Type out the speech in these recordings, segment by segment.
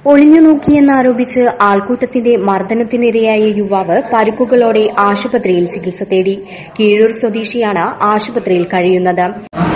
ഒളിഞ്ഞു നോക്കിയെന്നാരോപിച്ച് ആൾക്കൂട്ടത്തിന്റെ മർദ്ദനത്തിനിരയായ യുവാവ് പരുക്കുകളോടെ ആശുപത്രിയിൽ ചികിത്സ തേടി കീഴൂർ സ്വദേശിയാണ് ആശുപത്രിയിൽ കഴിയുന്നത്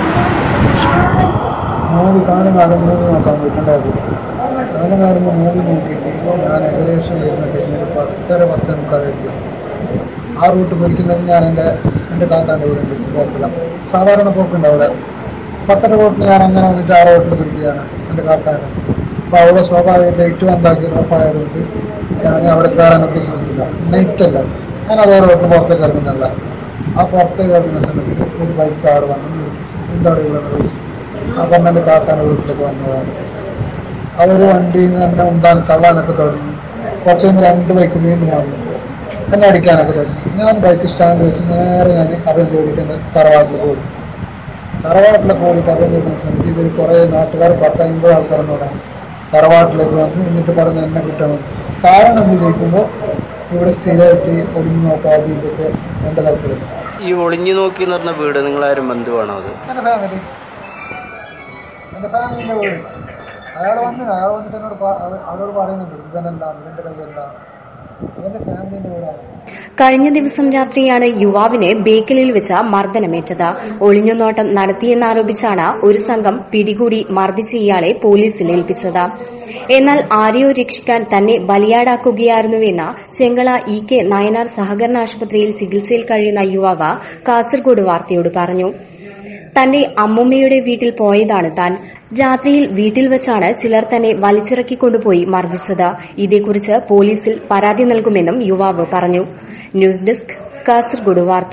മൂവി കാലങ്ങാട് മൂവി നോക്കാൻ പോയിട്ടുണ്ടായത് കാലങ്ങാട് നിന്ന് മൂവി നോക്കിയിട്ട് ഞാൻ ഏകദേശം വരുന്ന ടൈമിൽ പത്തര പത്തര മുക്കാലായിരിക്കും ആ റൂട്ട് പിടിക്കുന്നത് ഞാൻ എൻ്റെ എൻ്റെ കാക്കാൻ്റെ വീട് ഉണ്ട് പോക്കില്ല സാധാരണ പോക്കുണ്ട് അവിടെ പത്തര റൂട്ടിൽ ഞാൻ അങ്ങനെ വന്നിട്ട് ആ റോട്ടിൽ പിടിക്കുകയാണ് എൻ്റെ കാക്കാനെ അപ്പോൾ അവിടെ സ്വാഭാവിക ലൈറ്റ് വന്നാക്കി ഉറപ്പായതുകൊണ്ട് ഞാൻ അവിടെ കയറാൻ ഉദ്ദേശിക്കുന്നില്ല നൈറ്റ് അല്ല ഞാൻ അതേ റോട്ടിൽ പുറത്തേക്ക് ഇറങ്ങുന്നില്ല ആ പുറത്തേക്ക് ഇറങ്ങുന്ന സമയത്ത് ഒരു ബൈക്ക് ആട് വന്ന് നിർത്തിച്ചു എന്താണ് ഇവിടെ എന്ന് ചോദിച്ചു അപ്പം എൻ്റെ കാക്കാൻ്റെ വീട്ടിലേക്ക് വന്നതാണ് അവർ വണ്ടിയിൽ നിന്ന് എന്നെ ഉണ്ടാൻ തള്ളാനൊക്കെ തുടങ്ങി കുറച്ച് കഴിഞ്ഞ് രണ്ട് ബൈക്ക് വീണ്ടും വന്നു എന്നെ അടിക്കാനൊക്കെ തുടങ്ങി ഞാൻ ബൈക്ക് സ്റ്റാൻഡ് വെച്ച് നേരെ ഞാൻ അഭയം തേടിയിട്ട് എൻ്റെ തറവാട്ടിൽ പോയി തറവാട്ടിലൊക്കെ ഓടിയിട്ട് അഭയം തേടുന്ന സമയത്ത് ഇവർ കുറേ നാട്ടുകാർ പത്ത് അമ്പത് ആൾക്കാരെന്നോടാണ് തറവാട്ടിലേക്ക് വന്ന് എന്നിട്ട് പറഞ്ഞ് എന്നെ കിട്ടണം കാരണം എന്ത് ചോദിക്കുമ്പോൾ ഇവിടെ സ്ഥിരമായിട്ട് ഒളിഞ്ഞു നോക്കാതെ ഇതൊക്കെ എൻ്റെ തരത്തിലുണ്ട് ഈ ഒളിഞ്ഞു നോക്കി എന്ന് പറഞ്ഞ വീട് നിങ്ങളാരും ബന്ധുവാണോ അത് എൻ്റെ ഫാമിലി എൻ്റെ ഫാമിലിൻ്റെ വീട് അയാൾ വന്നില്ല അയാൾ വന്നിട്ട് എന്നോട് പ- അവ- അവരോട് പറയുന്നുണ്ട് ഇവനല്ല ഇവൻ്റെ കൈയല്ല ഇതെൻ്റെ ഫാമിലിൻ്റെ വീടാണ് കഴിഞ്ഞ ദിവസം രാത്രിയാണ് യുവാവിന് ബേക്കലിൽ വെച്ച് മർദ്ദനമേറ്റത് ഒളിഞ്ഞുനോട്ടം നടത്തിയെന്നാരോപിച്ചാണ് ഒരു സംഘം പിടികൂടി മർദ്ദിച്ച ഇയാളെ പോലീസിൽ ഏൽപ്പിച്ചത് എന്നാൽ ആരെയോ രക്ഷിക്കാൻ തന്നെ ബലിയാടാക്കുകയായിരുന്നുവെന്ന് ചെങ്കള ഇ കെ നയനാർ സഹകരണ ആശുപത്രിയിൽ ചികിത്സയിൽ കഴിയുന്ന യുവാവ് കാസർഗോഡ് വാർത്തയോട് പറഞ്ഞു തന്റെ അമ്മുമ്മയുടെ വീട്ടിൽ പോയതാണ് താൻ രാത്രിയിൽ വീട്ടിൽ വെച്ചാണ് ചിലർ തന്നെ വലിച്ചിറക്കിക്കൊണ്ടുപോയി മർദ്ദിച്ചത് ഇതേക്കുറിച്ച് പോലീസിൽ പരാതി നൽകുമെന്നും യുവാവ് പറഞ്ഞു ന്യൂസ് ഡെസ്ക് കാസർഗോഡ് വാർത്ത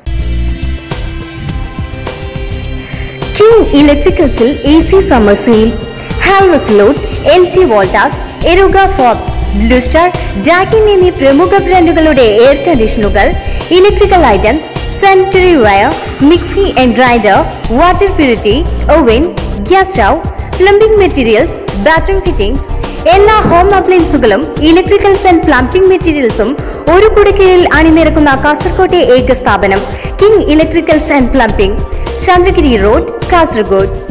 കിങ് ഇലക്ട്രിക്കൽസിൽ A C summer sale Havells Lloyd L G Voltas Eureka Forbes blue star Daikin എന്നീ പ്രമുഖ ബ്രാൻഡുകളുടെ എയർ കണ്ടീഷനുകൾ electrical items sanitary wire mixie and grinder water purity oven gas stove plumbing materials bathroom fittings എല്ലാ home അപ്ലയൻസുകളും electricals and plumbing മെറ്റീരിയൽസും ഒരു കുടക്കീഴിൽ അണിനിരക്കുന്ന കാസർകോട്ടെ ഏക സ്ഥാപനം king electricals and plumbing Chandragiri road Kasaragod